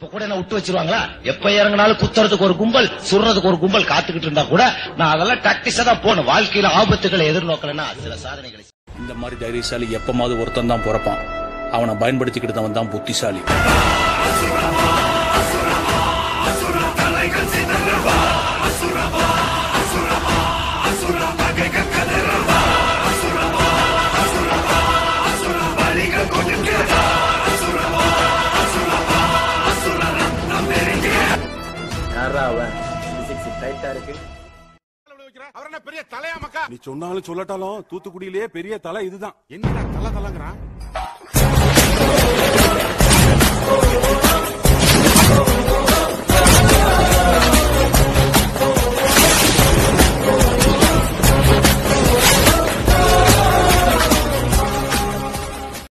இப்ப கூட என்ன விட்டு வச்சிருவாங்களா எப்ப இறங்கினாலும் குத்துறதுக்கு ஒரு கும்பல் சுடுறதுக்கு ஒரு கும்பல் காத்துக்கிட்டு இருந்தா கூட நான் அதெல்லாம் டாக்டிஸா தான் போகணும் வாழ்க்கையில ஆபத்துகளை எதிர்நோக்கலன்னா சில சாதனைகளை இந்த மாதிரி தைரியசாலி எப்பமாவது ஒருத்தன் தான் பிறப்பான் அவனை பயன்படுத்திக்கிட்டவன் தான் புத்திசாலி அவர் என்ன பெரிய தலையா மக்கா நீ சொன்னாலும் சொல்லட்டாலும் தூத்துக்குடியிலேயே பெரிய தலை இதுதான் என்ன தலை தலைங்கிறான்